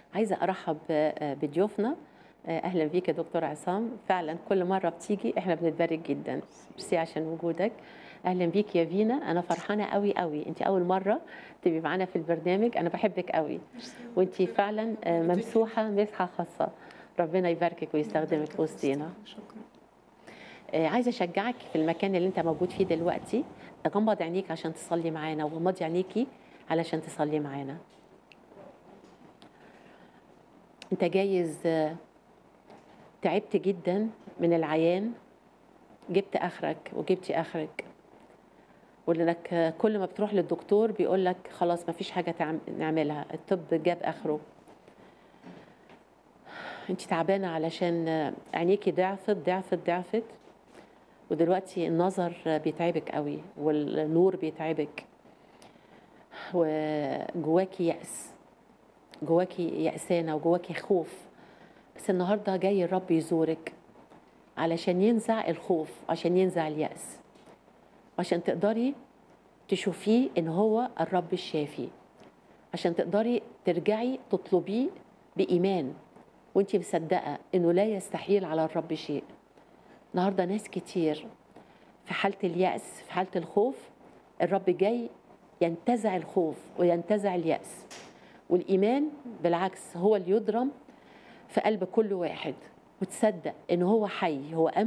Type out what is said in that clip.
عايزة أرحب آه، بضيوفنا آه، أهلا بيك يا دكتور عصام فعلا كل مرة بتيجي إحنا بنتبارك جدا ميرسي عشان وجودك أهلا بيك يا فينا أنا فرحانة قوي قوي أنت أول مرة تبقي معانا في البرنامج أنا بحبك قوي وأنت فعلا آه، ممسوحة مسحة خاصة ربنا يباركك ويستخدمك في وسطينا شكرا آه، عايزه اشجعك في المكان اللي انت موجود فيه دلوقتي غمض عينيك عشان تصلي معانا وغمضي عينيكي علشان تصلي معانا انت جايز آه، تعبت جدا من العيان جبت اخرك وجبتي اخرك ولانك آه، كل ما بتروح للدكتور بيقول لك خلاص ما فيش حاجه تعم- نعملها الطب جاب اخره انت تعبانه علشان آه، عينيكي ضعفت ضعفت ضعفت ودلوقتي النظر بيتعبك قوي والنور بيتعبك وجواكي يأس جواكي يأسانة وجواكي خوف بس النهاردة جاي الرب يزورك علشان ينزع الخوف عشان ينزع اليأس عشان تقدري تشوفيه ان هو الرب الشافي عشان تقدري ترجعي تطلبيه بإيمان وانت مصدقة انه لا يستحيل على الرب شيء النهارده ناس كتير في حاله اليأس في حاله الخوف الرب جاي ينتزع الخوف وينتزع اليأس والإيمان بالعكس هو اللي يضرم في قلب كل واحد وتصدق إن هو حي هو أمس